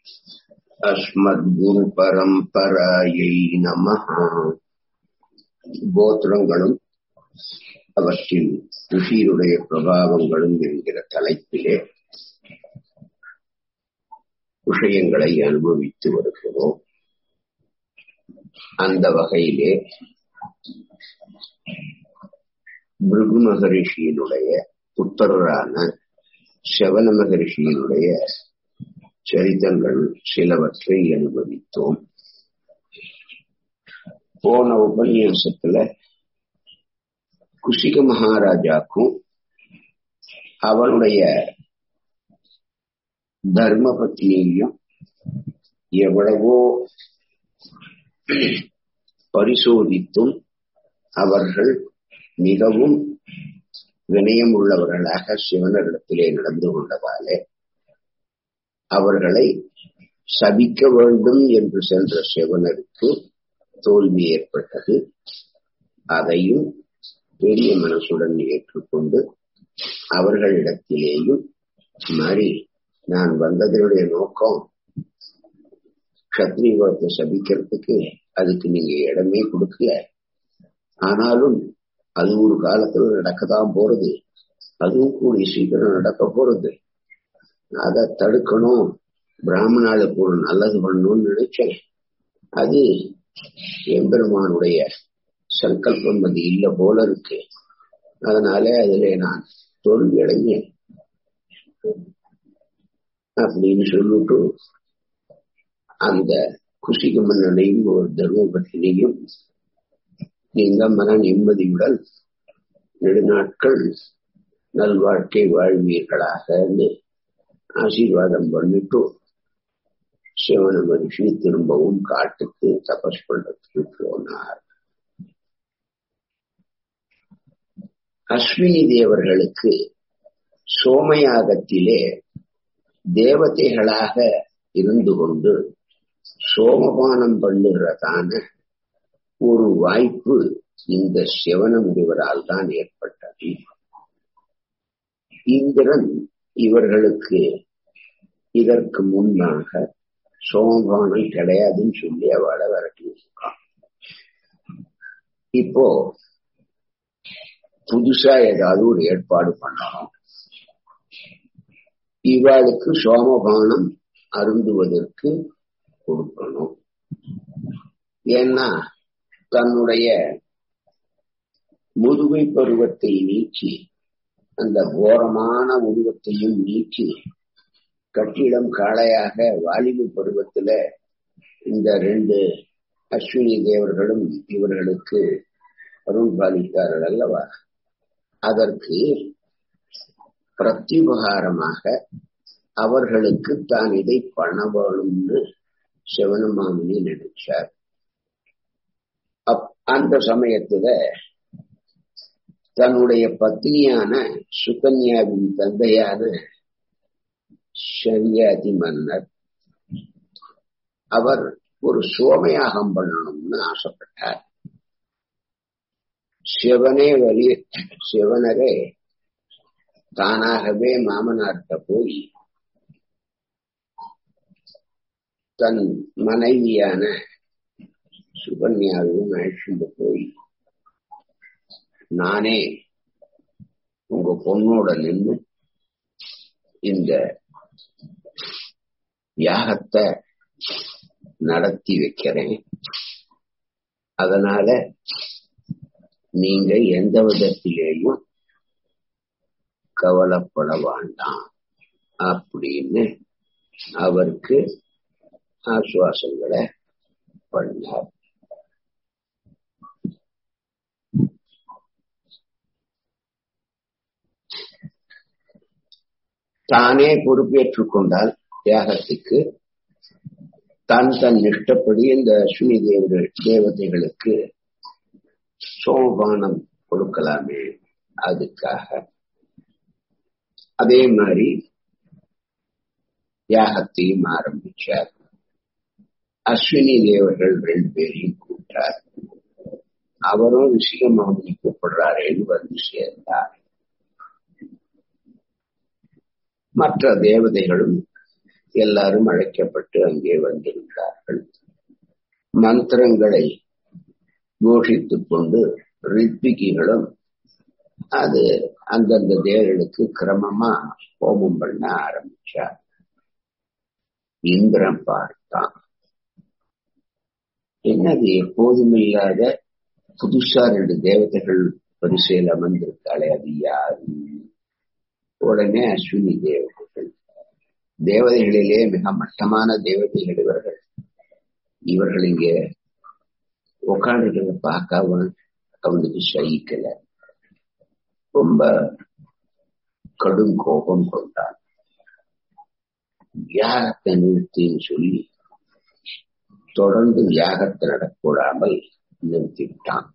அஸ்மத்குருபரம்பராயை நம கோத்திரங்களும் அவற்றின் ரிஷியுடைய பிரபாவங்களும் என்கிற தலைப்பிலே விஷயங்களை அனுபவித்து வருகிறோம் அந்த வகையிலே பிருகு மகரிஷியினுடைய புத்தரான செவன மகரிஷியினுடைய சரிதங்கள் சிலவற்றை அனுபவித்தோம் போன உபன்யாசத்துல குஷிக மகாராஜாக்கும் அவனுடைய தர்ம பத்னியையும் எவ்வளவோ பரிசோதித்தும் அவர்கள் மிகவும் வினயம் உள்ளவர்களாக சிவனரிடத்திலே நடந்து கொண்டதாலே அவர்களை சபிக்க வேண்டும் என்று சென்ற சிவனருக்கு தோல்வி ஏற்பட்டது அதையும் பெரிய மனசுடன் ஏற்றுக்கொண்டு அவர்களிடத்திலேயும் மாறி நான் வந்ததனுடைய நோக்கம் கத்திரிவத்தை சபிக்கிறதுக்கு அதுக்கு நீங்க இடமே கொடுக்கல ஆனாலும் அது ஒரு காலத்துல நடக்கதான் போறது அதுவும் கூடிய சீக்கிரம் நடக்க போறது அதை தடுக்கணும் பிராமணாளுக்கு ஒரு நல்லது பண்ணணும்னு நினைச்சேன் அது எம்பெருமானுடைய சங்கல்பம் அது இல்லை போல இருக்கு அதனால அதுல நான் தோல்வி அடைஞ்சேன் அப்படின்னு சொல்லிட்டு அந்த குஷிக மன்னனையும் ஒரு தர்ம பத்தினையும் நீங்க மன நிம்மதியுடன் நெடுநாட்கள் நல்வாழ்க்கை வாழ்வீர்களாக ஆசீர்வாதம் பண்ணிட்டு சிவன மனுஷி திரும்பவும் காட்டுக்கு தபஸ் பண்றதுக்கு போனார் அஸ்வினி தேவர்களுக்கு சோமயாகத்திலே தேவதைகளாக இருந்து கொண்டு சோமபானம் பண்ணுகிறதான ஒரு வாய்ப்பு இந்த சிவன முனிவரால் தான் ஏற்பட்டது இந்திரன் இவர்களுக்கு இதற்கு முன்னாக சோமபானம் கிடையாதுன்னு சொல்லி அவளை விரட்டி வச்சிருக்கான் இப்போ புதுசா ஏதாவது ஒரு ஏற்பாடு பண்ணணும் இவாளுக்கு சோமபானம் அருந்துவதற்கு கொடுக்கணும் ஏன்னா தன்னுடைய முதுமை பருவத்தை நீக்கி அந்த கோரமான உருவத்தையும் நீக்கி கட்டிடம் காளையாக வாலிப பருவத்துல இந்த ரெண்டு அஸ்வினி தேவர்களும் இவர்களுக்கு அருள் பாலித்தார்கள் அல்லவா அதற்கு பிரத்யுபகாரமாக அவர்களுக்கு தான் இதை பண்ண வேணும்னு சிவனமாமணி நினைச்சார் அந்த சமயத்துல தன்னுடைய பத்னியான சுகன்யாவின் தந்தையான ஷரியாதி மன்னர் அவர் ஒரு சோமயாகம் பண்ணணும்னு ஆசைப்பட்டார் சிவனே வலி சிவனரே தானாகவே மாமனார்கிட்ட போய் தன் மனைவியான சுகன்யாவையும் அழைச்சிட்டு போய் நானே உங்க பொண்ணோட நின்று இந்த யாகத்தை நடத்தி வைக்கிறேன் அதனால நீங்க எந்த விதத்திலேயும் கவலைப்பட வேண்டாம் அப்படின்னு அவருக்கு ஆசுவாசங்களை பண்ணார் தானே பொறுப்பேற்றுக் கொண்டால் தியாகத்துக்கு தான் தன் இஷ்டப்படி இந்த அஸ்வினி தேவர்கள் தேவதைகளுக்கு சோமபானம் கொடுக்கலாமே அதுக்காக அதே மாதிரி யாகத்தையும் ஆரம்பிச்சார் அஸ்வினி தேவர்கள் ரெண்டு பேரையும் கூப்பிட்டார் அவரும் ரிஷிகமாமணி கூப்பிடுறாரேன்னு வந்து சேர்ந்தார் மற்ற தேவதைகளும் எல்லாரும் அழைக்கப்பட்டு அங்கே வந்திருந்தார்கள் மந்திரங்களை கோஷித்துக் கொண்டு ரித்விகிகளும் அது அந்தந்த தேவர்களுக்கு கிரமமா ஹோமம் பண்ண ஆரம்பிச்சார் இந்திரன் பார்த்தான் என்னது எப்போதும் இல்லாத புதுசா ரெண்டு தேவதைகள் பரிசையில் அமர்ந்திருக்காளே அது யாரு உடனே அஸ்வினி தேவதைகள் தேவதைகளிலே மிக மட்டமான தேவதைகள் இவர்கள் இவர்கள் இங்க உட்காந்துக்கிறத பார்க்க அவன் அவனுக்கு சகிக்கல ரொம்ப கடும் கோபம் கொண்டான் யாகத்தை நிறுத்தின்னு சொல்லி தொடர்ந்து யாகத்தை நடக்கூடாமல் நிறுத்திவிட்டான்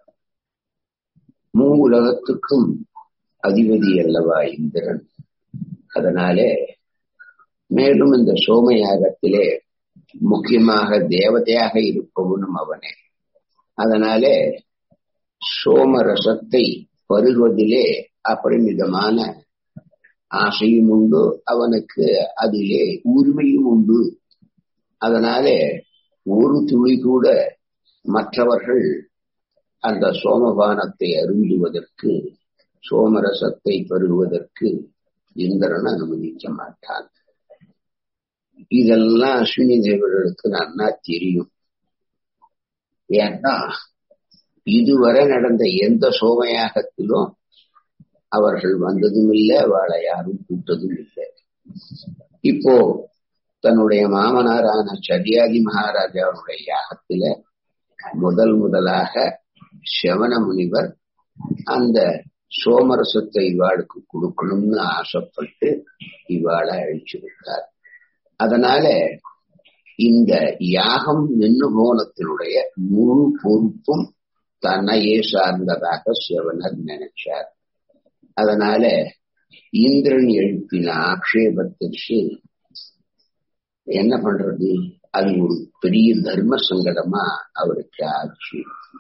மூ உலகத்துக்கும் அதிபதி அல்லவா இந்திரன் அதனாலே மேலும் இந்த சோம யாகத்திலே முக்கியமாக தேவதையாக இருப்பவனும் அவனே அதனாலே சோம ரசத்தை பருகுவதிலே அபரிமிதமான ஆசையும் உண்டு அவனுக்கு அதிலே உரிமையும் உண்டு அதனாலே ஒரு துளி கூட மற்றவர்கள் அந்த சோமபானத்தை அருந்துவதற்கு சோமரசத்தை பருகுவதற்கு இந்திரன் அனுமதிக்க மாட்டான் இதெல்லாம் அஸ்வினி தேவர்களுக்கு நன்னா தெரியும் ஏன்னா இதுவரை நடந்த எந்த சோமயாகத்திலும் அவர்கள் வந்ததும் இல்லை அவளை யாரும் கூட்டதும் இல்லை இப்போ தன்னுடைய மாமனாரான சதியாதி மகாராஜாவுடைய யாகத்தில முதல் முதலாக செவன முனிவர் அந்த சோமரசத்தை இவாளுக்கு கொடுக்கணும்னு ஆசைப்பட்டு இவாளை அழிச்சிருக்கார் அதனால இந்த யாகம் நின்று போனத்தினுடைய முழு பொறுப்பும் தன்னையே சார்ந்ததாக சிவனர் நினைச்சார் அதனால இந்திரன் எழுப்பின ஆக்ஷேபத்திற்கு என்ன பண்றது அது ஒரு பெரிய தர்ம சங்கடமா அவருக்கு ஆச்சு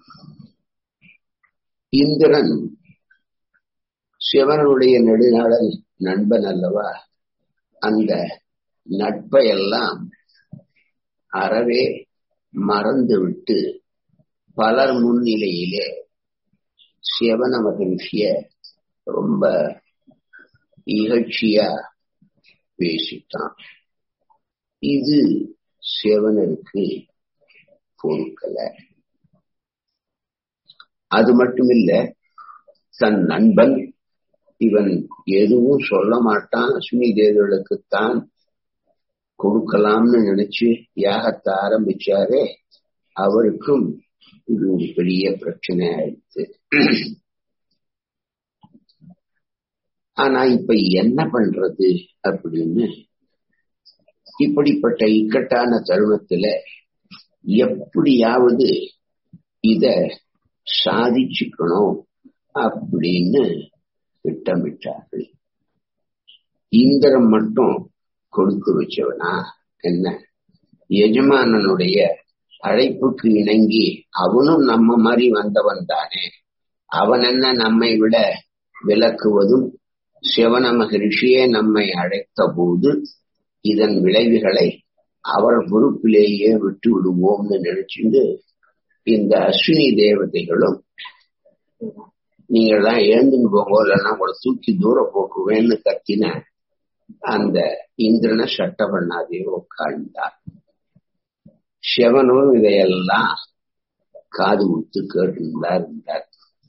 இந்திரன் சிவனுடைய நெடுநாளல் நண்பன் அல்லவா அந்த நட்பை எல்லாம் அறவே மறந்து விட்டு பலர் முன்னிலையிலே சிவன மகிழ்ச்சிய ரொம்ப இகழ்ச்சியா பேசிட்டான் இது சிவனருக்கு பொறுக்கல அது மட்டுமில்ல தன் நண்பன் இவன் எதுவும் சொல்ல மாட்டான் அஸ்வினி தேவர்களுக்குத்தான் கொடுக்கலாம்னு நினைச்சு யாகத்தை ஆரம்பிச்சாரே அவருக்கும் இது ஒரு பெரிய பிரச்சனை ஆயிடுச்சு ஆனா இப்ப என்ன பண்றது அப்படின்னு இப்படிப்பட்ட இக்கட்டான தருணத்துல எப்படியாவது இத சாதிச்சுக்கணும் அப்படின்னு திட்டமிட்டார்கள் இந்திரன் மட்டும் கொடுத்து வச்சவனா என்ன எஜமானனுடைய அழைப்புக்கு இணங்கி அவனும் நம்ம மாதிரி வந்தவன் தானே அவன் என்ன நம்மை விட விளக்குவதும் சிவன மகிழ்ச்சியே நம்மை அழைத்த போது இதன் விளைவுகளை அவர் பொறுப்பிலேயே விட்டு விடுவோம்னு நினைச்சுட்டு இந்த அஸ்வினி தேவதைகளும் நீங்கள் தான் எழுந்துன்னு போங்க இல்லைன்னா உங்களை தூக்கி தூர போக்குவேன்னு கத்தின அந்த இந்திரனை சட்ட பண்ணாதே உட்கார்ந்தார் சிவனும் இதையெல்லாம் காது கொடுத்து கேட்டுதான் இருந்தார்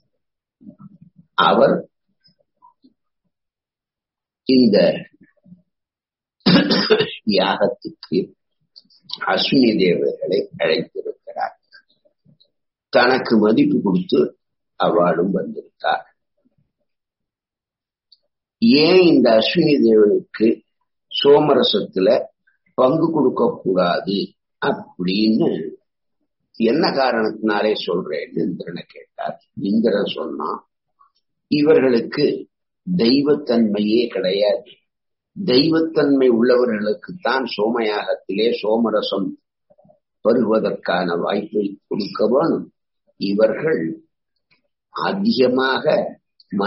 அவர் இந்த யாகத்துக்கு அஸ்வினி தேவர்களை அழைத்திருக்கிறார் தனக்கு மதிப்பு கொடுத்து அவார்டும் வந்திருக்கார் ஏன் இந்த அஸ்வினி தேவனுக்கு சோமரசத்துல பங்கு கொடுக்க கூடாது அப்படின்னு என்ன காரணத்தினாலே சொல்றேன்னு இந்திரனை கேட்டார் இந்திரன் சொன்னான் இவர்களுக்கு தெய்வத்தன்மையே கிடையாது தெய்வத்தன்மை உள்ளவர்களுக்குத்தான் சோமயாகத்திலே சோமரசம் பருவதற்கான வாய்ப்பை கொடுக்க வேணும் இவர்கள் அதிகமாக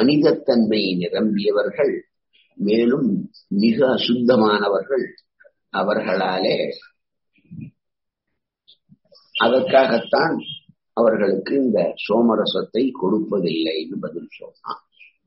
மனிதத்தன்மை நிரம்பியவர்கள் மேலும் மிக அசுத்தமானவர்கள் அவர்களாலே அதற்காகத்தான் அவர்களுக்கு இந்த சோமரசத்தை கொடுப்பதில்லைன்னு பதில் சொன்னான்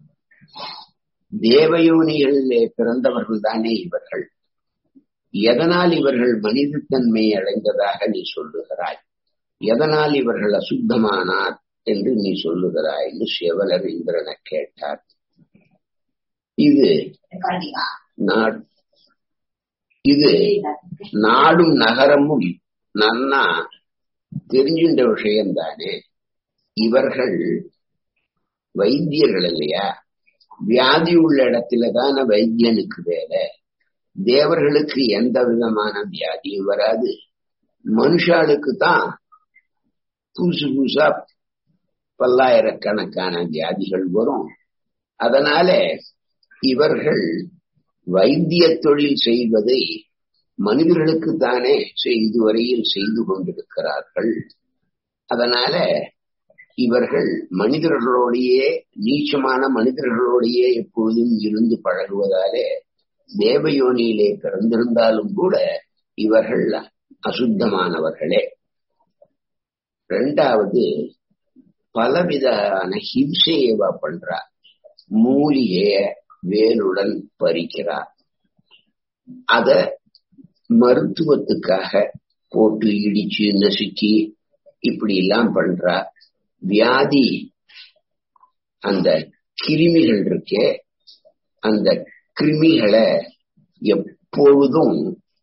தேவயோனிகளிலே பிறந்தவர்கள் தானே இவர்கள் எதனால் இவர்கள் மனிதத்தன்மை அடைந்ததாக நீ சொல்லுகிறாய் எதனால் இவர்கள் அசுத்தமானார் என்று நீ சொல்லுகிறாய்ன்னு சிவலர் இந்திரனை கேட்டார் இது நாடு இது நாடும் நகரமும் நன்னா தெரிஞ்சின்ற விஷயம் தானே இவர்கள் வைத்தியர்கள் இல்லையா வியாதி உள்ள இடத்துல தானே வைத்தியனுக்கு வேலை தேவர்களுக்கு எந்த விதமான வியாதியும் வராது மனுஷாளுக்கு தான் புதுசு புதுசா பல்லாயிரக்கணக்கான வியாதிகள் வரும் அதனால இவர்கள் வைத்திய தொழில் செய்வதை மனிதர்களுக்கு தானே இதுவரையில் செய்து கொண்டிருக்கிறார்கள் அதனால இவர்கள் மனிதர்களோடையே நீச்சமான மனிதர்களோடையே எப்பொழுதும் இருந்து பழகுவதாலே தேவயோனியிலே பிறந்திருந்தாலும் கூட இவர்கள் அசுத்தமானவர்களே ரெண்டாவது பலவிதான ஹிம்சையவா பண்றா மூலிகைய வேலுடன் பறிக்கிறார் அத மருத்துவத்துக்காக போட்டு இடிச்சு நசுக்கி இப்படி எல்லாம் பண்றா வியாதி அந்த கிருமிகள் இருக்கே அந்த கிருமிகளை எப்பொழுதும்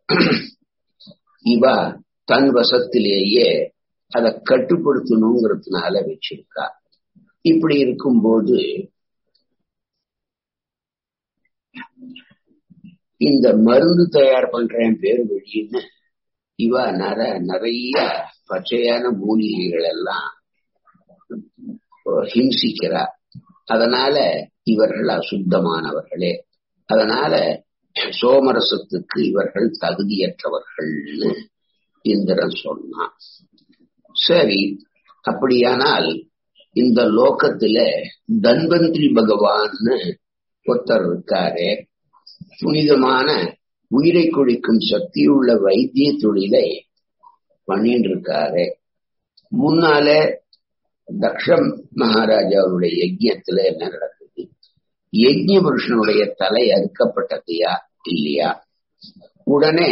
இவ தன் வசத்திலேயே அதை கட்டுப்படுத்தணுங்கிறதுனால வச்சிருக்கா இப்படி இருக்கும்போது இந்த மருந்து தயார் பண்றேன் பேர் வழின்னு இவ நர நிறைய பச்சையான மூலிகைகள் எல்லாம் ஹிம்சிக்கிறா அதனால இவர்கள் அசுத்தமானவர்களே அதனால சோமரசத்துக்கு இவர்கள் தகுதியற்றவர்கள்னு இந்திரன் சொன்னான் சரி அப்படியானால் இந்த லோகத்துல தன்வந்திரி பகவான்னு ஒருத்தர் இருக்காரு புனிதமான உயிரை குடிக்கும் சக்தியுள்ள வைத்திய தொழிலை பண்ணிட்டு இருக்காரு முன்னால தக்ஷம் மகாராஜாவுடைய யஜ்யத்துல என்ன நடக்குது யஜ்ய புருஷனுடைய தலை அறுக்கப்பட்டதையா இல்லையா உடனே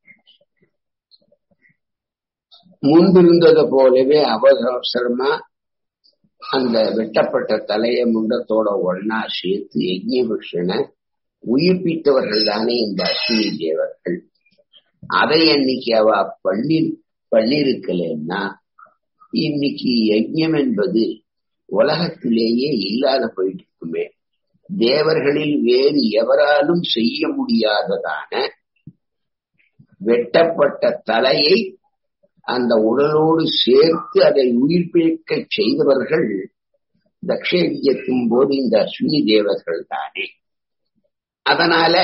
முன்பிருந்தது போலவே அவசரமா அந்த வெட்டப்பட்ட தலைய முண்டத்தோட ஒன்னா சேர்த்து யஜ்ய புருஷனை உயிர்ப்பித்தவர்கள் தானே இந்த அஸ்வினி தேவர்கள் அதை அன்னைக்கு அவ பண்ணி பண்ணிருக்கலன்னா இன்னைக்கு யஜ்யம் என்பது உலகத்திலேயே இல்லாத போயிட்டு இருக்குமே தேவர்களில் வேறு எவராலும் செய்ய முடியாததான வெட்டப்பட்ட தலையை அந்த உடலோடு சேர்த்து அதை உயிர்ப்பிக்க செய்தவர்கள் தக்ஷயஜத்தும் போது இந்த அஸ்வினி தேவர்கள் தானே அதனால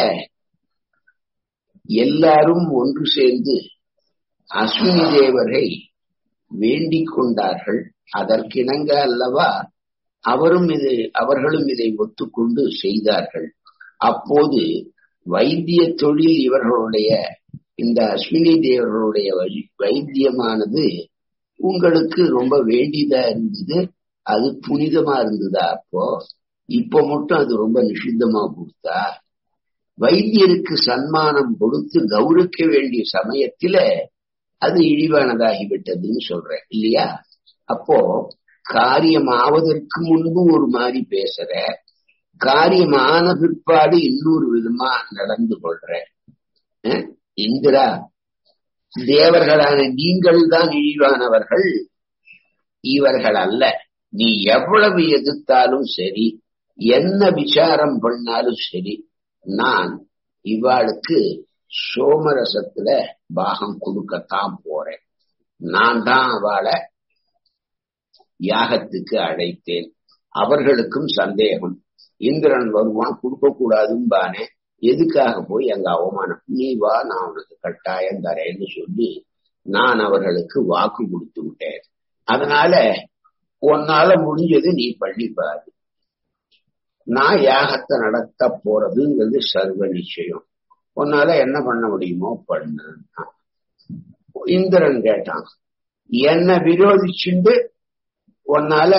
எல்லாரும் ஒன்று சேர்ந்து அஸ்வினி தேவரை வேண்டிக் கொண்டார்கள் அதற்கிணங்க அல்லவா அவரும் இது அவர்களும் இதை ஒத்துக்கொண்டு செய்தார்கள் அப்போது வைத்திய தொழில் இவர்களுடைய இந்த அஸ்வினி தேவர்களுடைய வைத்தியமானது உங்களுக்கு ரொம்ப வேண்டியதா இருந்தது அது புனிதமா இருந்ததா அப்போ இப்ப மட்டும் அது ரொம்ப நிஷித்தமா கொடுத்தா வைத்தியருக்கு சன்மானம் கொடுத்து கௌரவிக்க வேண்டிய சமயத்துல அது இழிவானதாகிவிட்டதுன்னு சொல்றேன் இல்லையா அப்போ காரியம் ஆவதற்கு முன்பு ஒரு மாதிரி பேசுற காரியமான பிற்பாடு இன்னொரு விதமா நடந்து கொள்ற இந்திரா தேவர்களான நீங்கள் தான் இழிவானவர்கள் இவர்கள் அல்ல நீ எவ்வளவு எதிர்த்தாலும் சரி என்ன விசாரம் பண்ணாலும் சரி நான் இவாளுக்கு சோமரசத்துல பாகம் கொடுக்கத்தான் போறேன் நான் தான் அவளை யாகத்துக்கு அழைத்தேன் அவர்களுக்கும் சந்தேகம் இந்திரன் வருவான் கொடுக்க கூடாதும்பானே எதுக்காக போய் எங்க அவமானம் நீ வா நான் அவனுக்கு கட்டாயம் தரேன்னு சொல்லி நான் அவர்களுக்கு வாக்கு கொடுத்து விட்டேன் அதனால உன்னால முடிஞ்சது நீ பண்ணிப்பாரு நான் யாகத்தை நடத்த போறதுங்கிறது சர்வ நிச்சயம் உன்னால என்ன பண்ண முடியுமோ பண்ணு இந்திரன் கேட்டான் என்ன விரோதிச்சுண்டு உன்னால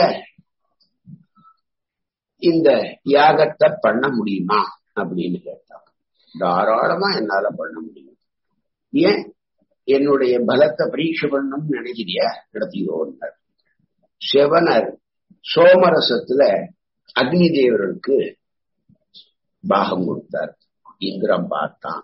இந்த யாகத்தை பண்ண முடியுமா அப்படின்னு கேட்டான் தாராளமா என்னால பண்ண முடியும் ஏன் என்னுடைய பலத்தை பரீட்சை பண்ணணும்னு நினைக்கிறியா நடத்தியோன்னார் சிவனர் சோமரசத்துல அக்னி தேவருக்கு பாகம் கொடுத்தார் இந்திரம் பார்த்தான்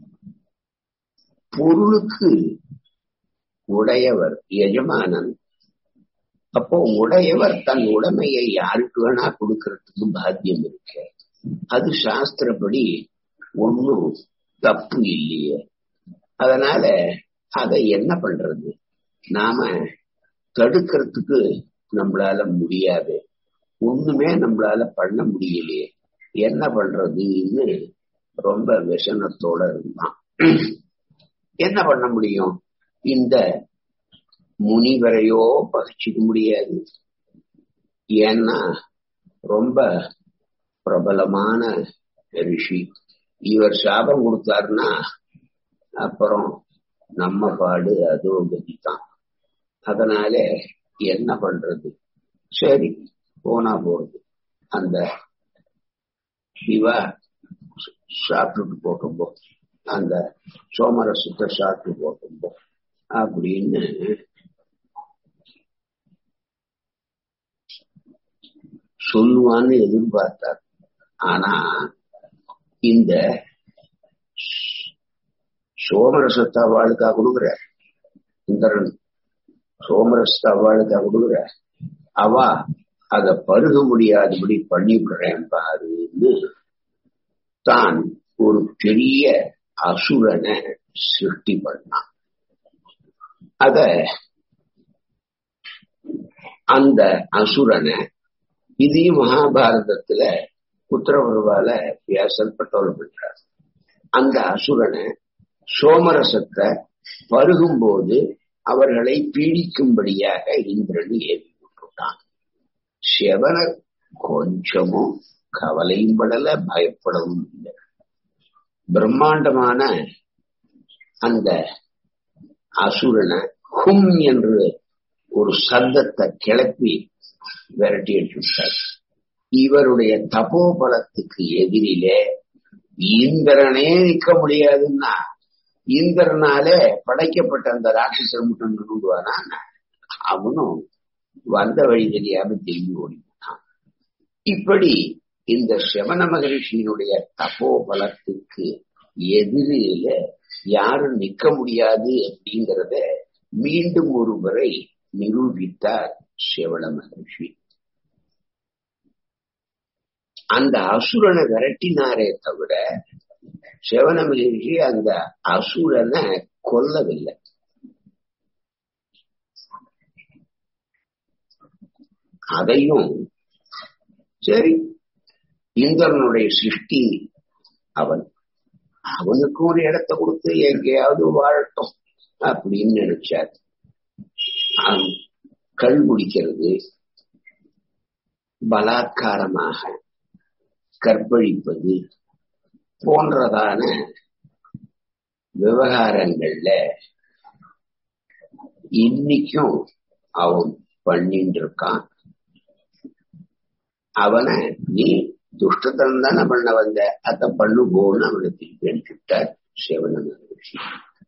பொருளுக்கு உடையவர் எஜமானன் அப்போ உடையவர் தன் உடைமையை யாருக்கு வேணா கொடுக்கறதுக்கு பாக்கியம் இருக்கு அது சாஸ்திரப்படி ஒன்னும் தப்பு இல்லையே அதனால அதை என்ன பண்றது நாம தடுக்கிறதுக்கு நம்மளால முடியாது ஒண்ணுமே நம்மளால பண்ண முடியலையே என்ன பண்றதுன்னு ரொம்ப விஷனத்தோட இருந்தான் என்ன பண்ண முடியும் இந்த முனிவரையோ பகிச்சிக்க முடியாது ஏன்னா ரொம்ப பிரபலமான ரிஷி இவர் சாபம் கொடுத்தாருன்னா அப்புறம் நம்ம பாடு அதோ கதிதான் அதனால என்ன பண்றது சரி போனா போறது அந்த சிவா சாப்பிட்டுட்டு போட்டும்போ அந்த சோமரசத்தை சாப்பிட்டு போட்டும்போ அப்படின்னு சொல்லுவான்னு எதிர்பார்த்தார் ஆனா இந்த சோமரசத்தை அவளுக்கா கொடுக்குற இந்திரன் சோமரசத்தை அவளுக்கா கொடுக்குற அவ அத பருக முடியாதபடி பண்ணி விடுறேன் பாருன்னு தான் ஒரு பெரிய அசுரனை சிருஷ்டி பண்ணான் அத அந்த அசுரனை இதையும் மகாபாரதத்துல புத்திரவருவால வியாசர் பட்டோலம் பண்றார் அந்த அசுரனை சோமரசத்தை பருகும் போது அவர்களை பீடிக்கும்படியாக இந்திரன் ஏவி விட்டுட்டான் சிவன கொஞ்சமும் கவலையும் படல பயப்படவும் இல்லை பிரம்மாண்டமான அந்த அசுரனை ஹும் என்று ஒரு சத்தத்தை கிளப்பி விரட்டி அடிச்சுட்டார் இவருடைய தபோபலத்துக்கு எதிரிலே இந்திரனே நிக்க முடியாதுன்னா இந்திரனாலே படைக்கப்பட்ட அந்த ராட்சசர் மட்டும் நின்றுவானா அவனும் வந்த வழி தெரியாம திரும்பி ஓடிவிட்டான் இப்படி இந்த சிவன மகரிஷியினுடைய தபோபலத்துக்கு எதிரில யாரும் நிக்க முடியாது அப்படிங்கிறத மீண்டும் ஒரு முறை நிரூபித்தார் சிவன மகரிஷி அந்த அசுரனை விரட்டினாரே தவிர சிவன மகரிஷி அந்த அசுரனை கொல்லவில்லை அதையும் சரி இந்திரனுடைய சிருஷ்டி அவன் அவனுக்கு ஒரு இடத்த கொடுத்து எங்கேயாவது வாழட்டும் அப்படின்னு நினைச்சார் கல் குடிக்கிறது பலாத்காரமாக கற்பழிப்பது போன்றதான விவகாரங்கள்ல இன்னைக்கும் அவன் பண்ணிட்டு இருக்கான் அவனை நீ துஷ்டத்தனம் தானே பண்ண வந்த அத பண்ணு போன்னு அவனை திருப்பி அனுப்பிவிட்டார் சிவன மகரிஷி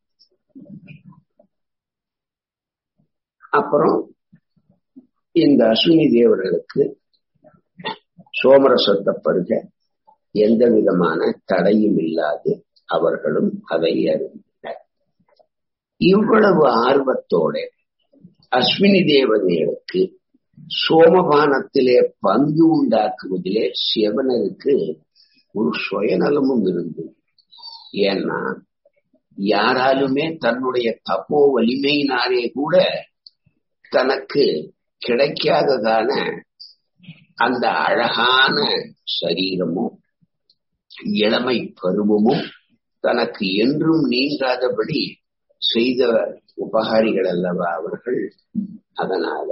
அப்புறம் இந்த அஸ்வினி தேவர்களுக்கு சோமரசத்தை பருக எந்த விதமான தடையும் இல்லாது அவர்களும் அதை அறிந்தனர் இவ்வளவு ஆர்வத்தோட அஸ்வினி தேவதைகளுக்கு சோமபானத்திலே பங்கு உண்டாக்குவதிலே சிவனருக்கு ஒரு சுயநலமும் இருந்தது ஏன்னா யாராலுமே தன்னுடைய தப்போ வலிமையினாலே கூட தனக்கு கிடைக்காததான அந்த அழகான சரீரமும் இளமை பருவமும் தனக்கு என்றும் நீங்காதபடி செய்த உபகாரிகள் அல்லவா அவர்கள் அதனால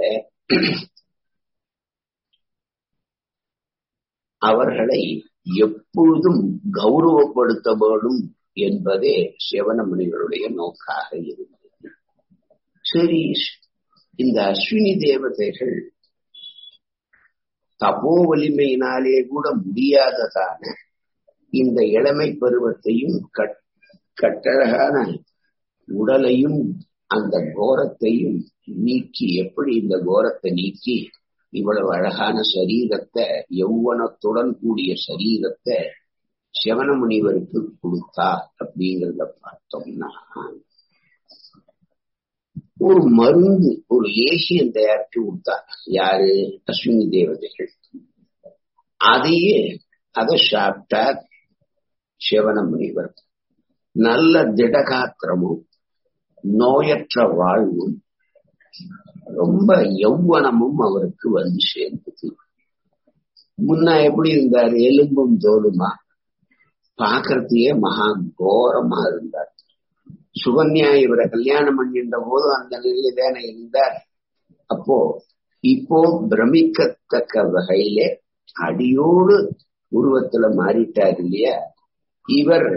அவர்களை எப்பொழுதும் கௌரவப்படுத்த வேண்டும் என்பதே சிவன முனிவருடைய நோக்காக இருந்தது சரி இந்த அஸ்வினி தேவதைகள் தபோ வலிமையினாலே கூட முடியாததான இந்த இளமை பருவத்தையும் கட்டழகான உடலையும் அந்த கோரத்தையும் நீக்கி எப்படி இந்த கோரத்தை நீக்கி இவ்வளவு அழகான சரீரத்தை யௌவனத்துடன் கூடிய சரீரத்தை சிவன முனிவருக்கு கொடுத்தா அப்படிங்கிறத பார்த்தோம்னா ஒரு மருந்து ஒரு லேசியம் தயாரித்து கொடுத்தா யாரு அஸ்வினி தேவதைகள் அதையே அதை சாப்பிட்டா சிவன முனிவர் நல்ல திடகாத்திரமும் நோயற்ற வாழ்வும் ரொம்ப யௌவனமும் அவருக்கு வந்து சேர்ந்தது முன்ன எப்படி இருந்தார் எலும்பும் தோலுமா பாக்குறதையே மகா கோரமா இருந்தார் சுகன்யா இவரை கல்யாணம் பண்ணின்ற போது அந்த நிலையில தானே இருந்தார் அப்போ இப்போ பிரமிக்கத்தக்க வகையிலே அடியோடு உருவத்துல மாறிட்டார் இல்லையா இவர்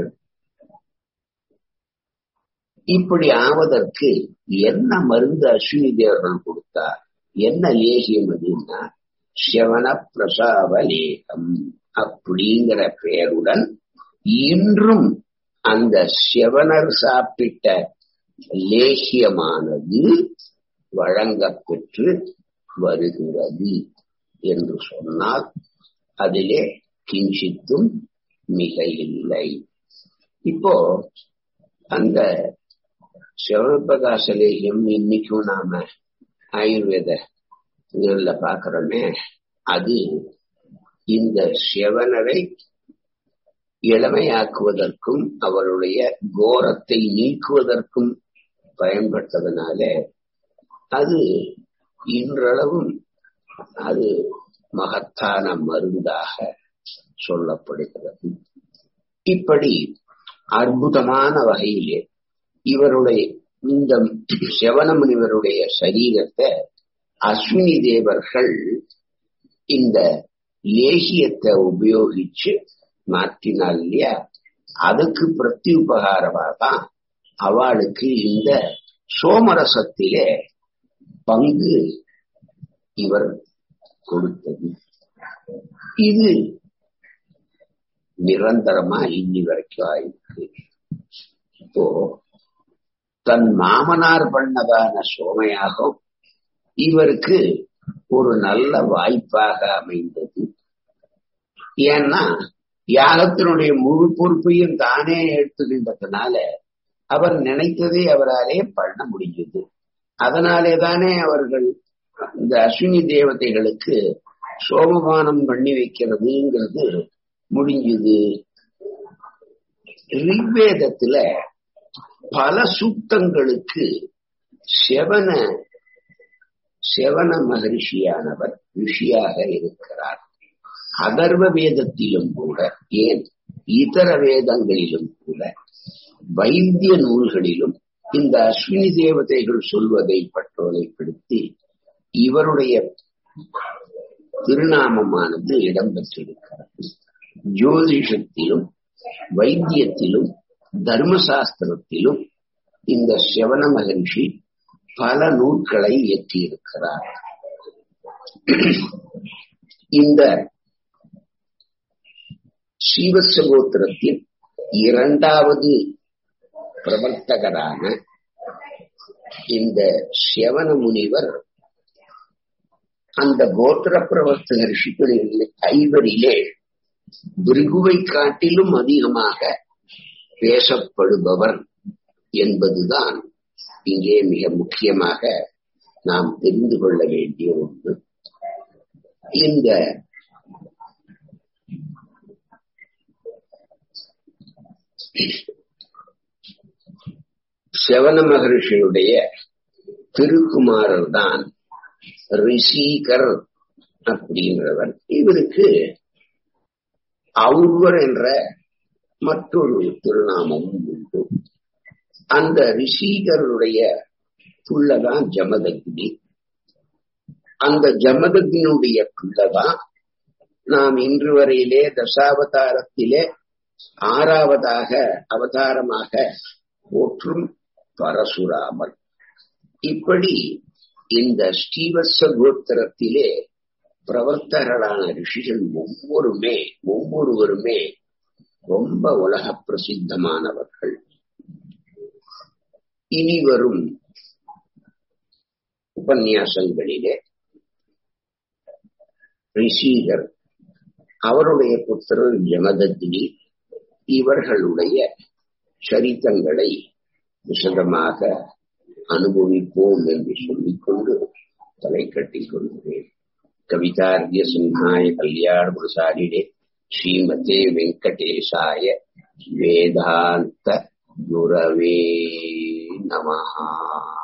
இப்படி ஆவதற்கு என்ன மருந்து அஸ்வினி தேவர்கள் கொடுத்தார் என்ன லேகியம் அப்படின்னா சிவன பிரசாவ லேகம் அப்படிங்கிற பெயருடன் இன்றும் அந்த சிவனர் சாப்பிட்ட லேகியமானது வழங்கப்பெற்று வருகிறது என்று சொன்னால் அதிலே கிஞ்சித்தும் மிக இல்லை இப்போ அந்த சிவபிரகாச லேகியம் இன்னைக்கும் நாம ஆயுர்வேத இதுல பாக்குறோமே அது இந்த சிவனரை இளமையாக்குவதற்கும் அவருடைய கோரத்தை நீக்குவதற்கும் பயன்பட்டதுனால அது இன்றளவும் அது மகத்தான மருந்தாக சொல்லப்படுகிறது இப்படி அற்புதமான வகையிலே இவருடைய இந்த செவன முனிவருடைய சரீரத்தை அஸ்வினி தேவர்கள் இந்த லேகியத்தை உபயோகிச்சு மாற்றினால் இல்லையா அதுக்கு பிரதி உபகாரமா தான் அவளுக்கு இந்த சோமரசத்திலே பங்கு இவர் கொடுத்தது இது நிரந்தரமா இன்னி வரைக்கும் ஆயிருக்கு இப்போ தன் மாமனார் பண்ணதான சோமையாகும் இவருக்கு ஒரு நல்ல வாய்ப்பாக அமைந்தது ஏன்னா யாகத்தினுடைய முழு பொறுப்பையும் தானே எடுத்துக்கின்றதுனால அவர் நினைத்ததை அவராலே பண்ண முடிஞ்சது அதனாலே தானே அவர்கள் இந்த அஸ்வினி தேவதைகளுக்கு சோமபானம் பண்ணி வைக்கிறதுங்கிறது முடிஞ்சது ரிக்வேதத்துல பல சூக்தங்களுக்கு செவன செவன மகரிஷியானவர் ரிஷியாக இருக்கிறார் அதர்வ வேதத்திலும் கூட ஏன் இதர வேதங்களிலும் கூட வைத்திய நூல்களிலும் இந்த அஸ்வினி தேவதைகள் சொல்வதை பட்டோலைப்படுத்தி இவருடைய திருநாமமானது இடம்பெற்றிருக்கிறது ஜோதிஷத்திலும் வைத்தியத்திலும் தர்மசாஸ்திரத்திலும் இந்த சிவன மகரிஷி பல நூல்களை இயற்றியிருக்கிறார் இந்த ஸ்ரீவத்சகோத்திரத்தின் இரண்டாவது பிரவர்த்தகரான இந்த சிவன முனிவர் அந்த கோத்திர பிரவர்த்தக ரிஷிகளில் ஐவரிலே பிருகுவை காட்டிலும் அதிகமாக பேசப்படுபவர் என்பதுதான் இங்கே மிக முக்கியமாக நாம் தெரிந்து கொள்ள வேண்டிய ஒன்று இந்த செவன மகரிஷியுடைய திருக்குமாரர் தான் ரிஷிகர் அப்படிங்கிறவர் இவருக்கு அவுர்வர் என்ற மற்றொரு திருநாமமும் உண்டு அந்த ரிஷிகருடைய புள்ளதான் ஜமதக்னி அந்த ஜமதக்னியுடைய புள்ளதான் நாம் இன்று வரையிலே தசாவதாரத்திலே ஆறாவதாக அவதாரமாக போற்றும் பரசுராமர் இப்படி இந்த ஸ்ரீவத்ச கோத்திரத்திலே பிரவர்த்தகர்களான ரிஷிகள் ஒவ்வொருமே ஒவ்வொருவருமே ரொம்ப உலக பிரசித்தமானவர்கள் இனி வரும் உபன்யாசங்களிலே ரிஷிகர் அவருடைய புத்திரர் ஜமதக்னி இவர்களுடைய சரித்தங்களை விசதமாக அனுபவிப்போம் என்று சொல்லிக்கொண்டு தலை கட்டிக் கொள்கிறேன் கவிதார்ய சிம்ஹாய கல்யாண பிரசாரிடே ஸ்ரீமதே வெங்கடேசாய வேதாந்த குரவே நமஹா